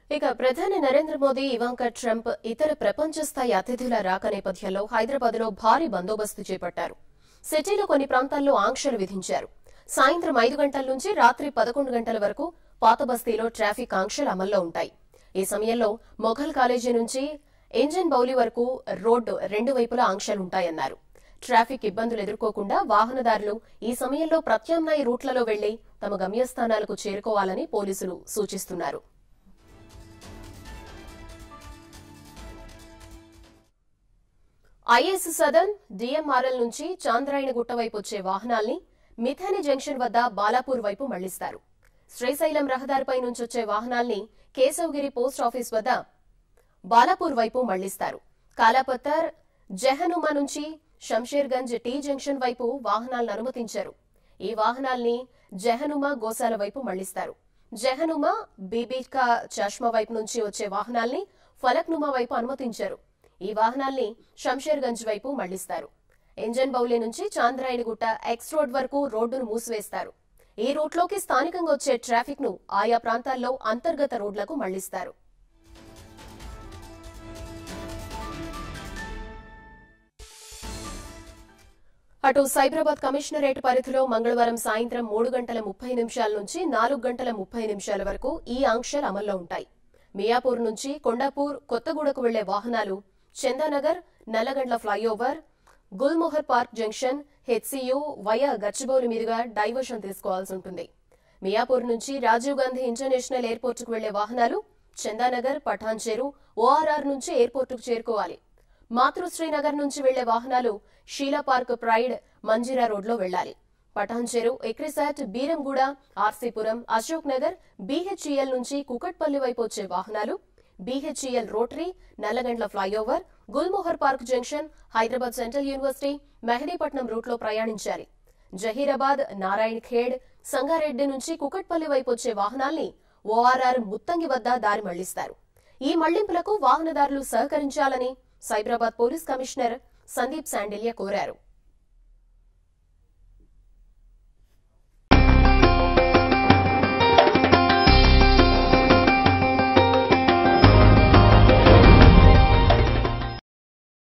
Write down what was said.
ఇక ప్రధాని Narendra Modi Ivanka Trump ఇతర ప్రపంచ స్థాయి అతిథుల రాక నేపథ్యంలో హైదరాబాద్ లో భారీ బందోబస్తు చేపట్టారు సిటీలో కొన్ని ప్రాంతాల్లో ఆంక్షలు విధించారు సాయంత్రం ఐదు గంటల నుంచి రాత్రి పదకొండు గంటల వరకు పాత బస్తీలో ట్రాఫిక్ ఆంక్షలు అమల్లో ఉంటాయి ఈ సమయంలో మొఘల్ కాలేజీ నుంచి ఇంజన్ బౌలి వరకు రోడ్డు రెండు వైపులా ఆంక్షలుంటాయన్నారు ట్రాఫిక్ ఇబ్బందులు ఎదుర్కోకుండా వాహనదారులు ఈ సమయంలో ప్రత్యామ్నాయ రూట్లలో వెళ్లి తమ గమ్యస్థానాలకు చేరుకోవాలని పోలీసులు సూచిస్తున్నారు ఐఎస్ సదన్ డిఎంఆర్ఎల్ నుంచి చాంద్రాయణగుట్ట వైపు వచ్చే వాహనాల్ని మిథాని జంక్షన్ వద్ద బాలాపూర్ వైపు మళ్లిస్తారు శ్రీశైలం రహదారిపై నుంచి వచ్చే వాహనాల్ని కేశవగిరి పోస్ట్ ఆఫీస్ వద్ద బాలాపూర్ వైపు మళ్లిస్తారు కాలాపత్తర్ జెహనుమా నుంచి షంషేర్గంజ్ టీ జంక్షన్ వైపు వాహనాలను అనుమతించారు ఈ వాహనాల్ని జెహనుమా గోశాల వైపు మళ్లిస్తారు జెహనుమా బీబీకా చష్మా వైపు నుంచి వచ్చే వాహనాల్ని ఫలక్నుమా వైపు అనుమతించారు ఈ వాహనాల్ని షంషేర్గంజ్ వైపు మళ్లిస్తారు ఇంజన్ బౌలి నుంచి చాంద్రాయణగుట్ట ఎక్స్ రోడ్ వరకు రోడ్డును మూసివేస్తారు ఈ రూట్లోకి స్థానికంగా వచ్చే ట్రాఫిక్ ను ఆయా ప్రాంతాల్లో అంతర్గత రోడ్లకు మళ్లిస్తారు అటు సైబరాబాద్ కమిషనరేట్ పరిధిలో మంగళవారం సాయంత్రం మూడు గంటల ముప్పై నిమిషాల నుంచి నాలుగు గంటల ముప్పై నిమిషాల వరకు ఈ ఆంక్షలు అమల్లో ఉంటాయి మియాపూర్ నుంచి కొండాపూర్ కొత్తగూడకు వెళ్లే వాహనాలు Chandanagar Nallagandla flyover Gulmohar park junction HCU via Gachibowli మీదుగా డైవర్షన్ తీసుకోవాల్సి ఉంటుంది మియాపూర్ నుంచి రాజీవ్ గాంధీ ఇంటర్నేషనల్ ఎయిర్పోర్టుకు వెళ్లే వాహనాలు చందానగర్ పఠాన్చేరు ఓఆర్ఆర్ నుంచి ఎయిర్పోర్టుకు చేరుకోవాలి మాతృశ్రీనగర్ నుంచి వెళ్లే వాహనాలు షీలా పార్క్ ప్రైడ్ మంజిరా రోడ్లో వెళ్లాలి పటాన్చెరు ఎక్రిసాట్ బీరంగూడ ఆర్సీపురం అశోక్ నగర్ బీహెచ్ఈఎల్ నుంచి కుకట్పల్లి వైపు వచ్చే వాహనాలు BHEL rotary Nallagandla flyover Gulmohar park junction Hyderabad central university Mehdipatnam రూట్లో ప్రయాణించాలి జహీరాబాద్ నారాయణ్ ఖేడ్ సంగారెడ్డి నుంచి కుకట్పల్లి వైపు వచ్చే వాహనాల్ని ఓఆర్ఆర్ ముత్తంగి వద్ద దారి మళ్లిస్తారు ఈ మళ్లింపులకు వాహనదారులు సహకరించాలని సైబరాబాద్ పోలీస్ కమిషనర్ సందీప్ శాండిల్య కోరారు